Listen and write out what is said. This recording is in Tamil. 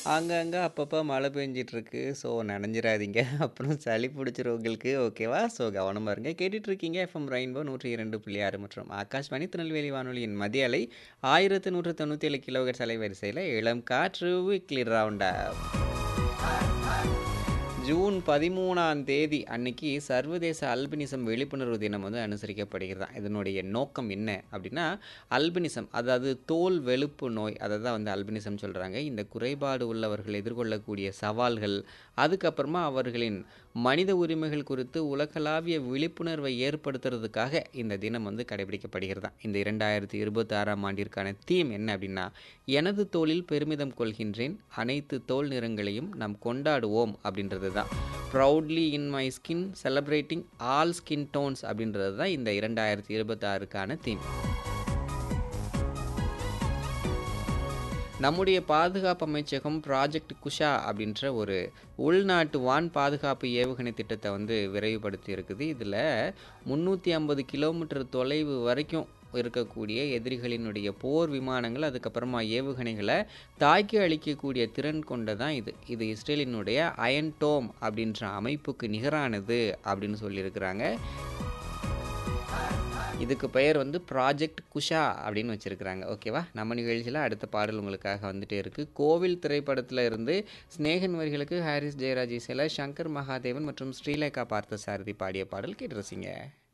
அங்கங்க அப்பப்ப மழை பெஞ்சிட்டுருக்கு. ஸோ நனைஞ்சிராதீங்க. அப்புறம் சளி புடிச்சிரும் உங்களுக்கு. ஓகேவா? ஸோ கவனமா இருங்க. கேட்டுட்டு இருக்கீங்க எஃப்எம் ரெயின்போ 102.6 மற்றும் ஆகாஷ்வாணி திருநெல்வேலி வானொலியின் மதிய அலை 1197 கிலோஹெர்ட்ஸ் அலைவரிசையில இளம் காற்று வீக்லி ரவுண்ட் அப். ஜூன் 13ஆம் தேதி அன்னைக்கு சர்வதேச அல்பினிசம் விழிப்புணர்வு தினம் வந்து அனுசரிக்கப்படுகிறதாம். இதனுடைய நோக்கம் என்ன அப்படின்னா, அல்பினிசம் அதாவது தோல் வெளுப்பு நோய் அத தான் வந்து அல்பினிசம் சொல்றாங்க. இந்த குறைபாடு உள்ளவர்கள் எதிர்கொள்ளக்கூடிய சவால்கள், அதுக்கப்புறமா அவர்களின் மனித உரிமைகள் குறித்து உலகளாவிய விழிப்புணர்வை ஏற்படுத்துறதுக்காக இந்த தினம் வந்து கடைபிடிக்கப்படுகிறதாம். இந்த 2026ஆம் ஆண்டிற்கான தீம் என்ன அப்படின்னா, எனது தோலில் பெருமிதம் கொள்கின்றேன். அனைத்து தோல் நிறங்களையும் நாம் கொண்டாடுவோம் அப்படின்றது தான். Proudly in my skin celebrating all skin tones அப்படின்றது தான் இந்த 2026க்கான தீம். நம்முடைய பாதுகாப்பு அமைச்சகம் ப்ராஜெக்ட் குஷா அப்படின்ற ஒரு உள்நாட்டு வான் பாதுகாப்பு ஏவுகணை திட்டத்த வந்து விரைவுபடுத்தி இருக்குது. இதுல 350 கிலோமீட்டர் தொலைவு வரைக்கும் இருக்கக்கூடிய எதிரிகளினுடைய போர் விமானங்கள், அதுக்கப்புறமா ஏவுகணைகள தாக்கி அழிக்கக்கூடிய திறன் கொண்டதான் இது. இது இஸ்ரேலினுடைய அயர்ன் டோம் அப்படின்ற அமைப்புக்கு நிகரானது அப்படின்னு சொல்லியிருக்கிறாங்க. இதுக்கு பெயர் வந்து ப்ராஜெக்ட் குஷா அப்படின்னு வச்சிருக்கிறாங்க. ஓகேவா? நம்ம நிகழ்ச்சியில அடுத்த பாடல் உங்களுக்காக வந்துட்டே இருக்கு. கோவில் திரைப்படத்துல இருந்து சிநேகன் வரிகளுக்கு ஹாரிஸ் ஜெயராஜ் இசையில சங்கர் மகாதேவன் மற்றும் ஸ்ரீலேகா பார்த்தசாரதி பாடிய பாடல் கேட்டு ரசிங்க.